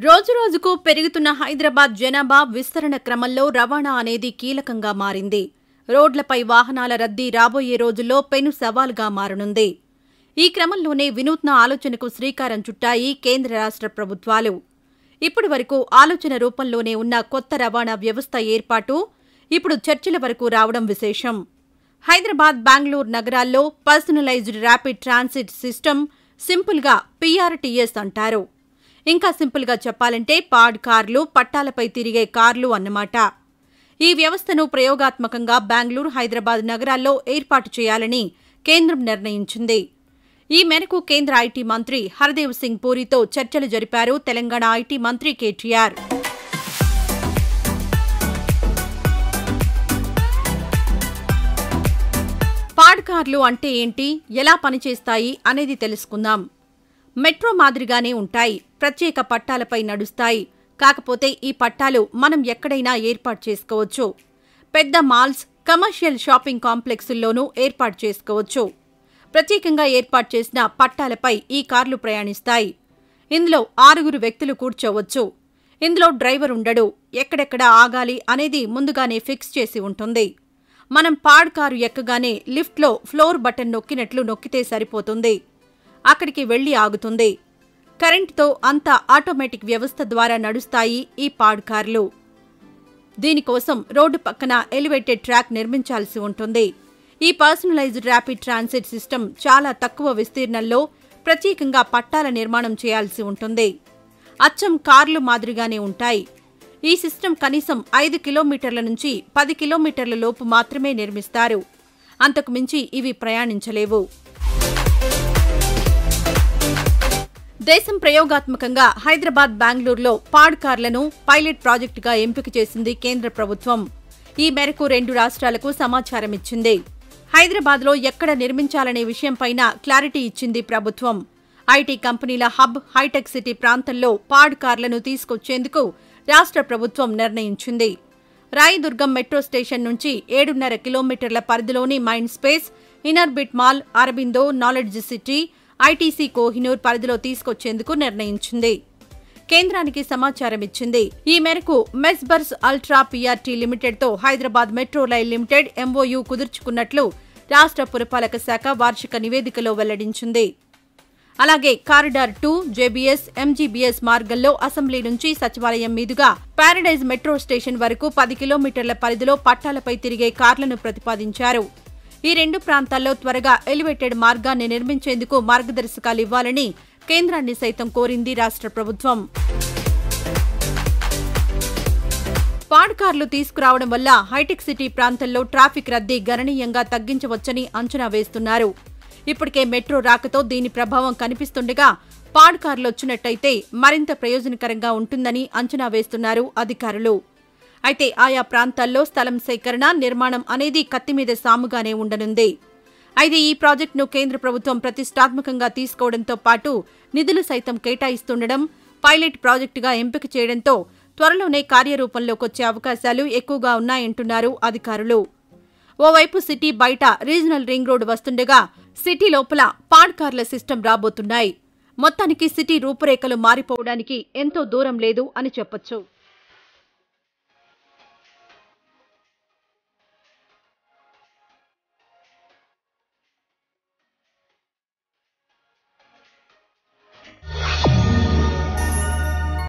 రోజురోజుకు పెరుగుతున్న హైదరాబాద్ జనాభా విస్తరణ క్రమంలో రవాణా అనేది కీలకంగా మారింది రోడ్లపై వాహనాల రద్దీ రాబోయే రోజుల్లో పెను సవాలుగా మారనుంది ఈ క్రమంలోనే వినూత్న ఆలోచనకు శ్రీకారం చుట్టాయి కేంద్ర రాష్ట్ర ప్రభుత్వాలు ఇప్పటి వరకు ఆలోచన రూపంలోనే ఉన్న కొత్త రవాణా వ్యవస్థ ఏర్పాటు ఇప్పుడు చర్చల వరకు రావడం విశేషం హైదరాబాద్ బెంగళూరు నగరాల్లో పర్సనలైజ్డ్ ర్యాపిడ్ ట్రాన్సిట్ సిస్టమ్ సింపుల్గా పీఆర్టీఎస్ అంటారు ఇంకా సింపుల్గా చెప్పాలంటే పాడ్ కార్లు పట్టాలపై తిరిగే కార్లు అన్నమాట ఈ వ్యవస్థను ప్రయోగాత్మకంగా బెంగళూరు హైదరాబాద్ నగరాల్లో ఏర్పాటు చేయాలని కేంద్రం నిర్ణయించింది ఈ మేరకు కేంద్ర ఐటీ మంత్రి హర్దేవ్ సింగ్ పూరితో చర్చలు జరిపారు తెలంగాణ ఐటీ మంత్రి కేటీఆర్ పాడ్ కార్లు అంటే ఏంటి ఎలా పనిచేస్తాయి అనేది తెలుసుకుందాం మెట్రో మాదిరిగానే ఉంటాయి ప్రత్యేక పట్టాలపై నడుస్తాయి కాకపోతే ఈ పట్టాలు మనం ఎక్కడైనా ఏర్పాటు చేసుకోవచ్చు పెద్ద మాల్స్ కమర్షియల్ షాపింగ్ కాంప్లెక్సుల్లోనూ ఏర్పాటు చేసుకోవచ్చు ప్రత్యేకంగా ఏర్పాటు చేసిన పట్టాలపై ఈ కార్లు ప్రయాణిస్తాయి ఇందులో ఆరుగురు వ్యక్తులు కూర్చోవచ్చు ఇందులో డ్రైవర్ ఉండడు ఎక్కడెక్కడ ఆగాలి అనేది ముందుగానే ఫిక్స్ చేసి ఉంటుంది మనం పాడ్ కారు ఎక్కగానే లిఫ్ట్లో ఫ్లోర్ బటన్ నొక్కినట్లు నొక్కితే సరిపోతుంది అక్కడికి వెళ్లి ఆగుతుంది కరెంటుతో అంత ఆటోమేటిక్ వ్యవస్థ ద్వారా నడుస్తాయి ఈ పాడ్ కార్లు దీనికోసం రోడ్డు పక్కన ఎలివేటెడ్ ట్రాక్ నిర్మించాల్సి ఉంటుంది ఈ పర్సనలైజ్డ్ ర్యాపిడ్ ట్రాన్సిట్ సిస్టమ్ చాలా తక్కువ విస్తీర్ణంలో ప్రత్యేకంగా పట్టాల నిర్మాణం చేయాల్సి ఉంటుంది అచ్చం కార్లు మాదిరిగానే ఉంటాయి ఈ సిస్టమ్ కనీసం ఐదు కిలోమీటర్ల నుంచి పది కిలోమీటర్ల లోపు మాత్రమే నిర్మిస్తారు అంతకు మించి ఇవి ప్రయాణించలేవు దేశం ప్రయోగాత్మకంగా హైదరాబాద్ బెంగళూరులో పాడ్ కార్లను పైలట్ ప్రాజెక్టుగా ఎంపిక చేసింది కేంద్ర ప్రభుత్వం ఈ మేరకు రెండు రాష్ట్రాలకు సమాచారం ఇచ్చింది హైదరాబాద్లో ఎక్కడ నిర్మించాలనే విషయంపైన క్లారిటీ ఇచ్చింది ప్రభుత్వం ఐటీ కంపెనీల హబ్ హైటెక్ సిటీ ప్రాంతంలో పాడ్ కార్లను తీసుకొచ్చేందుకు రాష్ట్ర ప్రభుత్వం నిర్ణయించింది రాయదుర్గం మెట్రో స్టేషన్ నుంచి ఏడున్నర కిలోమీటర్ల పరిధిలోని Mind Space Inorbit mall Aurobindo knowledge city ITC Kohinoor పరిధిలో తీసుకొచ్చేందుకు నిర్ణయించింది కేంద్రానికి సమాచారం ఇచ్చింది ఈ మేరకు మెస్బర్స్ అల్ట్రా పీఆర్టీ లిమిటెడ్తో Hyderabad metro rail limited MOU కుదుర్చుకున్నట్లు రాష్ట్ర పురపాలక శాఖ వార్షిక నివేదికలో వెల్లడించింది అలాగే కారిడార్ టూ జేబీఎస్ ఎంజీబీఎస్ మార్గంలో అసెంబ్లీ నుంచి సచివాలయం మీదుగా పారడైజ్ మెట్రో స్టేషన్ వరకు పది కిలోమీటర్ల పరిధిలో పట్టాలపై తిరిగే కార్లను ప్రతిపాదించారు ఈ రెండు ప్రాంతాల్లో త్వరగా ఎలివేటెడ్ మార్గాన్ని నిర్మించేందుకు మార్గదర్శకాలు ఇవ్వాలని కేంద్రాన్ని సైతం కోరింది రాష్ట్ర ప్రభుత్వం పాడ్ కార్లు తీసుకురావడం వల్ల హైటెక్ సిటీ ప్రాంతంలో ట్రాఫిక్ రద్దీ గణనీయంగా తగ్గించవచ్చని అంచనా వేస్తున్నారు ఇప్పటికే మెట్రో రాకతో దీని ప్రభావం కనిపిస్తుండగా పాడ్ కార్లు వచ్చినట్టయితే మరింత ప్రయోజనకరంగా ఉంటుందని అంచనా వేస్తున్నారు అధికారులు అయితే ఆయా ప్రాంతాల్లో స్థలం సేకరణ నిర్మాణం అనేది కత్తిమీద సాముగానే ఉండనుంది అయితే ఈ ప్రాజెక్టును కేంద్ర ప్రభుత్వం ప్రతిష్టాత్మకంగా తీసుకోవడంతో పాటు నిధులు సైతం కేటాయిస్తుండడం పైలట్ ప్రాజెక్టుగా ఎంపిక చేయడంతో త్వరలోనే కార్యరూపంలోకొచ్చే అవకాశాలు ఎక్కువగా ఉన్నాయంటున్నారు అధికారులు ఓవైపు సిటీ బయట రీజనల్ రింగ్ రోడ్డు వస్తుండగా సిటీ లోపల పాడ్ కార్ల సిస్టమ్ రాబోతున్నాయి మొత్తానికి సిటీ రూపురేఖలు మారిపోవడానికి ఎంతో దూరం లేదు అని చెప్పొచ్చు